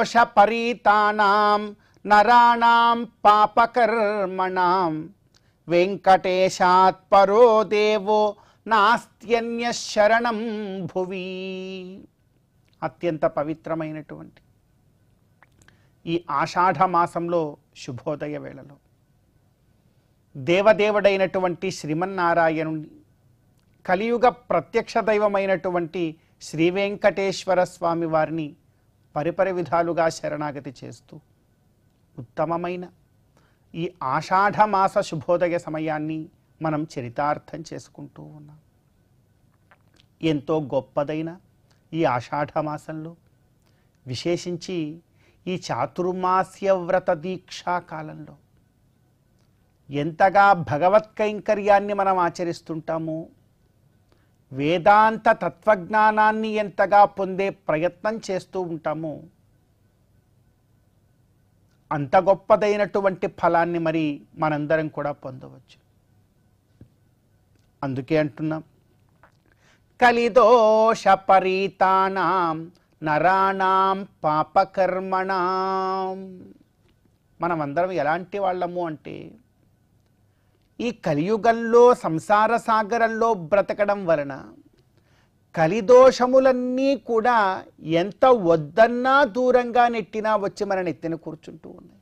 కలిదోషపరీతానాం నరాణాం పాపకర్మణాం వెంకటేశాత్ పరో దేవో నాస్త్యన్య శరణం భువి అత్యంత పవిత్రమైనటువంటి ఈ ఆషాఢ మాసంలో శుభోదయ వేళలో దేవదేవుడైనటువంటి శ్రీమన్నారాయణుని కలియుగ ప్రత్యక్ష దైవమైనటువంటి శ్రీ వెంకటేశ్వర స్వామి వారిని పరిపరి విధాలుగా శరణాగతి చేస్తూ ఉత్తమమైన ఈ ఆషాఢ మాస శుభోదయ సమయాన్ని మనం చరితార్థం చేసుకుంటూ ఉన్నాం ఎంతో గొప్పదైన ఈ ఆషాఢ మాసంలో విశేషించి ఈ చాతుర్మాస్య వ్రత దీక్షా కాలంలో ఎంతగా భగవత్ కైంకర్యాన్ని మనం ఆచరిస్తుంటామో వేదాంత తత్వజ్ఞానాన్ని ఎంతగా పొందే ప్రయత్నం చేస్తూ ఉంటామో అంత గొప్పదైనటువంటి ఫలాన్ని మరి మనందరం కూడా పొందవచ్చు అందుకే అంటున్నాం కలిదోష పరీతానాం నరాణాం పాపకర్మణాం మనం అందరం ఎలాంటి వాళ్ళము అంటే ఈ కలియుగంలో సంసార సాగరంలో బ్రతకడం వలన కలిదోషములన్నీ కూడా ఎంత వద్దన్నా దూరంగా నెట్టినా వచ్చి మన నెత్తిన కూర్చుంటూ ఉన్నాయి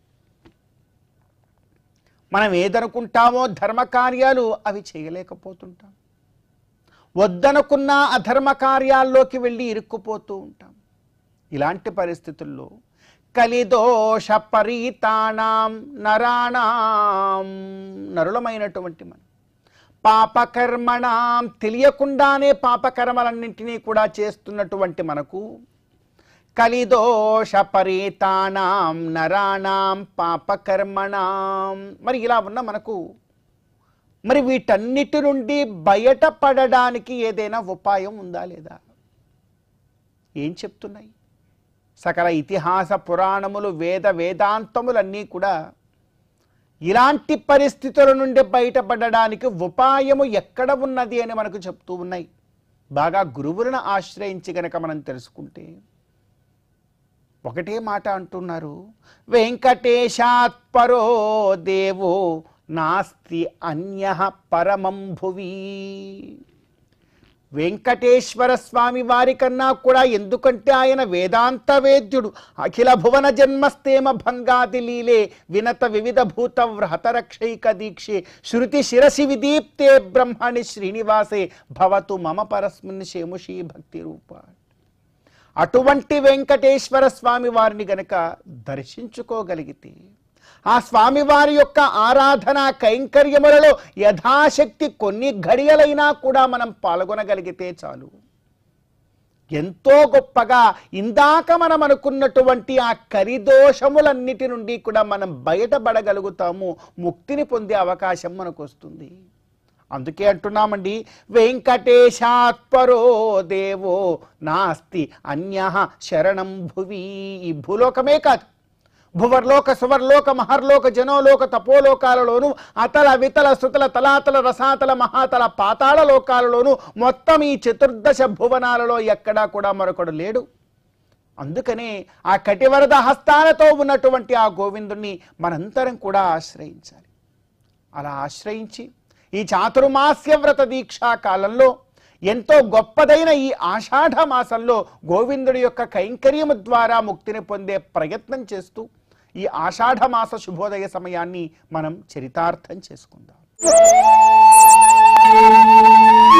మనం ఏదనుకుంటామో ధర్మ కార్యాలు అవి చేయలేకపోతుంటాం వద్దనుకున్న అధర్మ కార్యాల్లోకి వెళ్ళి ఇరుక్కుపోతూ ఉంటాం ఇలాంటి పరిస్థితుల్లో కలిదోష పరీతానాం నరాణాం నరులమైనటువంటి మనం పాపకర్మణాం తెలియకుండానే పాపకర్మలన్నింటినీ కూడా చేస్తున్నటువంటి మనకు కలిదోష పరీతానాం నరాణాం పాపకర్మణాం మరి ఇలా ఉన్న మనకు మరి వీటన్నిటి నుండి బయటపడడానికి ఏదైనా ఉపాయం ఉందా లేదా ఏం చెప్తున్నాయి సకల ఇతిహాస పురాణములు వేద వేదాంతములన్నీ కూడా ఇలాంటి పరిస్థితుల నుండి బయటపడడానికి ఉపాయము ఎక్కడ ఉన్నది అని మనకు చెప్తూ ఉన్నాయి బాగా గురువులను ఆశ్రయించి గనక మనం తెలుసుకుంటే ఒకటే మాట అంటున్నారు వెంకటేశాత్ పరో దేవో నాస్తి అన్య పరమం భువి వెంకటేశ్వర స్వామి వారి కన్నా కూడా ఎందుకంటే ఆయన వేదాంత వేద్యుడు అఖిల భువన జన్మస్తేమ భంగాది లీలే వినత వివిధ భూత వ్రతరక్షైక దీక్షే శృతి శిరసి విదీప్తే బ్రహ్మణి శ్రీనివాసే భవతు మమ పరస్మిన్ శేముషీ భక్తి రూప అటువంటి వెంకటేశ్వర స్వామి వారిని గనక దర్శించుకోగలిగితే ఆ స్వామివారి యొక్క ఆరాధన కైంకర్యములలో యథాశక్తి కొన్ని ఘడియలైనా కూడా మనం పాల్గొనగలిగితే చాలు ఎంతో గొప్పగా ఇందాక మనం అనుకున్నటువంటి ఆ కరిదోషములన్నిటి నుండి కూడా మనం బయటపడగలుగుతాము ముక్తిని పొందే అవకాశం మనకు వస్తుంది అందుకే అంటున్నామండి వెంకటేశాత్పరో దేవో నాస్తి అన్య శరణం భువి ఈ భూలోకమే కాదు భువర్లోక సువర్లోక మహర్లోక జనోలోక తపోలోకాలలోను అతల వితల సుతల తలాతల రసాతల మహాతల పాతాళ లోకాలలోను మొత్తం ఈ చతుర్దశ భువనాలలో ఎక్కడా కూడా మరొకడు లేడు అందుకనే ఆ కటివరద హస్తాలతో ఉన్నటువంటి ఆ గోవిందుణ్ణి మనంతరం కూడా ఆశ్రయించాలి అలా ఆశ్రయించి ఈ చాతుర్మాస్య వ్రత దీక్షా కాలంలో ఎంతో గొప్పదైన ఈ ఆషాఢ మాసంలో గోవిందుడి యొక్క కైంకర్యము ద్వారా ముక్తిని పొందే ప్రయత్నం చేస్తూ ఈ ఆషాఢ మాస శుభోదయ సమయాన్ని మనం చరితార్థం చేసుకుందాం